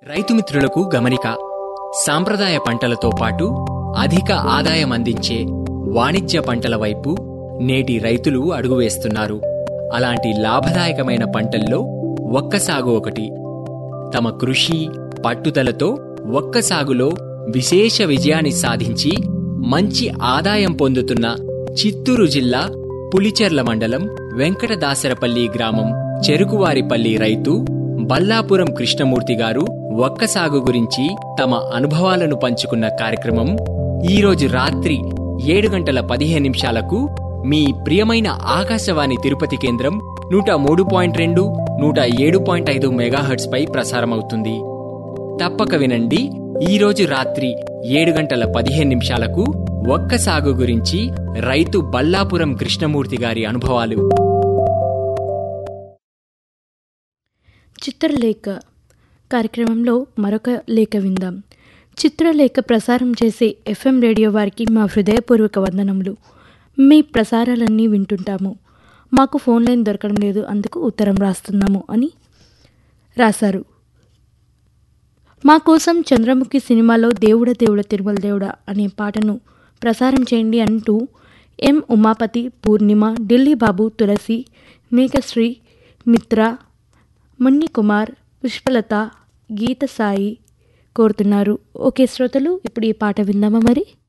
రైతు మిత్రులకు గమనిక సాంప్రదాయ పంటలతో పాటు అధిక ఆదాయం అందించే వాణిజ్య పంటల వైపు నేటి రైతులు అడుగువేస్తున్నారు అలాంటి లాభదాయకమైన పంటల్లో ఒక్క సాగు ఒకటి తమ కృషి పట్టుదలతో ఒక్క సాగులో విశేష విజయాన్ని సాధించి మంచి ఆదాయం పొందుతున్న చిత్తూరు జిల్లా పులిచెర్ల మండలం వెంకటదాసరపల్లి గ్రామం చెరుకువారిపల్లి రైతు బల్లాపురం కృష్ణమూర్తి గారు ఒక్క సాగు గురించి తమ అనుభవాలను పంచుకున్న కార్యక్రమం ఈరోజు రాత్రి ఏడు గంటల పదిహేను నిమిషాలకు మీ ప్రియమైన ఆకాశవాణి తిరుపతి కేంద్రం నూట మూడు పాయింట్ రెండు నూట ఏడు పాయింట్ ఐదు మెగాహర్ట్స్ పై ప్రసారమవుతుంది తప్పక వినండి ఈరోజు రాత్రి ఏడు గంటల పదిహేను నిమిషాలకు ఒక్క సాగు గురించి రైతు బల్లాపురం కృష్ణమూర్తి గారి అనుభవాలు చిత్రలేఖ కార్యక్రమంలో మరొక లేఖ విందాం చిత్రలేఖ ప్రసారం చేసే ఎఫ్ఎం రేడియో వారికి మా హృదయపూర్వక వందనములు మీ ప్రసారాలన్నీ వింటుంటాము మాకు ఫోన్ లైన్ దొరకడం లేదు అందుకు ఉత్తరం రాస్తున్నాము అని రాశారు మా కోసం చంద్రముఖి సినిమాలో దేవుడ దేవుడ తిరుమల దేవుడ అనే పాటను ప్రసారం చేయండి అంటూ ఎం ఉమాపతి పూర్ణిమ ఢిల్లీ బాబు తులసి మేఘశ్రీ మిత్ర మున్ని కుమార్ పుష్పలత గీత సాయి కోరుతున్నారు ఓకే శ్రోతలు ఇప్పుడు ఈ పాట విందామా మరి